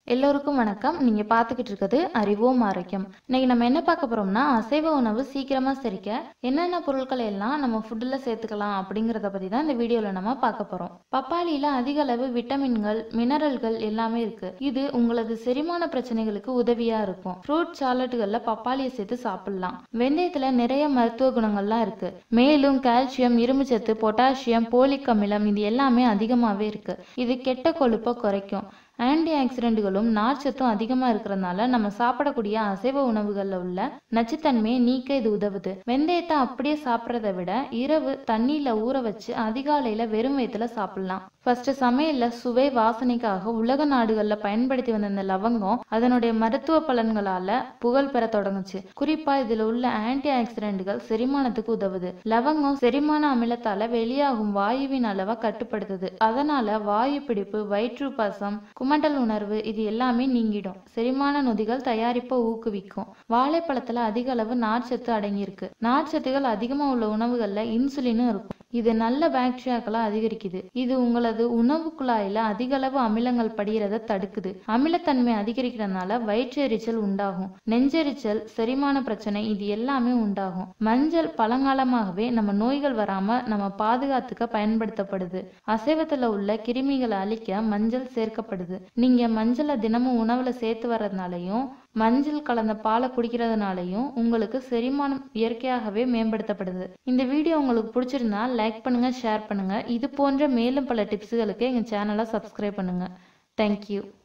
எல்லோருக்கும் வணக்கம் நீங்க பார்த்துக்கிட்டு இருக்கிறது அறிவோம் ஆரோக்கியம் இன்னைக்கு நம்ம என்ன பார்க்க போறோம்னா அசைவ உணவு சீக்கிரமா செரிக்க என்னென்ன பொருட்களை எல்லாம் நம்ம ஃபுட்டில் சேர்த்துக்கலாம் அப்படிங்கிறத பத்தி தான் இந்த வீடியோல நம்ம பார்க்க போறோம் பப்பாளியில அதிக அளவு விட்டமின்கள் மினரல்கள் எல்லாமே இருக்கு இது உங்களது செரிமான பிரச்சனைகளுக்கு உதவியா இருக்கும் ஃப்ரூட் சாலட்டுகள்ல பப்பாளியை சேர்த்து சாப்பிடலாம் வெந்தயத்துல நிறைய மருத்துவ குணங்கள்லாம் இருக்கு மேலும் கால்சியம் இரும்புச்சத்து பொட்டாசியம் போலிக் அமிலம் இது எல்லாமே அதிகமாவே இருக்கு இது கெட்ட கொழுப்பை குறைக்கும் ஆன்டி ஆக்சிடென்ட்களும் நார்ச்சத்தும் அதிகமாக இருக்கிறதுனால நம்ம சாப்பிடக்கூடிய அசைவ உணவுகளில் உள்ள நச்சுத்தன்மையை நீக்க இது உதவுது வெந்தயத்தை அப்படியே சாப்பிட்றத விட இரவு தண்ணியில் ஊற வச்சு அதிகாலையில் வெறும் வயிற்றுல சாப்பிடலாம் ஃபர்ஸ்ட் சமையலில் சுவை வாசனைக்காக உலக நாடுகளில் பயன்படுத்தி வந்த இந்த லவங்கம் அதனுடைய மருத்துவ பலன்களால புகழ் பெற தொடங்குச்சு குறிப்பா இதில் உள்ள ஆன்டி ஆக்சிடென்ட்கள் செரிமானத்துக்கு உதவுது லவங்கம் செரிமான அமிலத்தால வெளியாகும் வாயுவின் அளவை கட்டுப்படுத்துது அதனால வாயு பிடிப்பு வயிற்றுப்பசம் குமட்டல் உணர்வு இது எல்லாமே நீங்கிடும் செரிமான நொதிகள் தயாரிப்பை ஊக்குவிக்கும் வாழைப்பழத்துல அதிக அளவு நார்ச்சத்து அடங்கியிருக்கு நார்ச்சத்துகள் அதிகமா உள்ள உணவுகள்ல இன்சுலினும் இருக்கும் இது நல்ல பாக்டீரியாக்களை அதிகரிக்குது இது உங்களது உணவு குழாயில அதிக அளவு அமிலங்கள் படிகிறத தடுக்குது அமிலத்தன்மை அதிகரிக்கிறதுனால வயிற்று எரிச்சல் உண்டாகும் நெஞ்செரிச்சல் செரிமான பிரச்சனை இது எல்லாமே உண்டாகும் மஞ்சள் பழங்காலமாகவே நம்ம நோய்கள் வராம நம்ம பாதுகாத்துக்க பயன்படுத்தப்படுது அசைவத்துல உள்ள கிருமிகளை அழிக்க மஞ்சள் சேர்க்கப்படுது நீங்க மஞ்சளை தினமும் உணவுல சேர்த்து வர்றதுனாலையும் மஞ்சள் கலந்த பாலை குடிக்கிறதுனாலையும் உங்களுக்கு செரிமானம் இயற்கையாகவே மேம்படுத்தப்படுது இந்த வீடியோ உங்களுக்கு பிடிச்சிருந்தா லைக் பண்ணுங்க ஷேர் பண்ணுங்க இது போன்ற மேலும் பல டிப்ஸுகளுக்கு எங்க சேனலை சப்ஸ்கிரைப் பண்ணுங்க தேங்க்யூ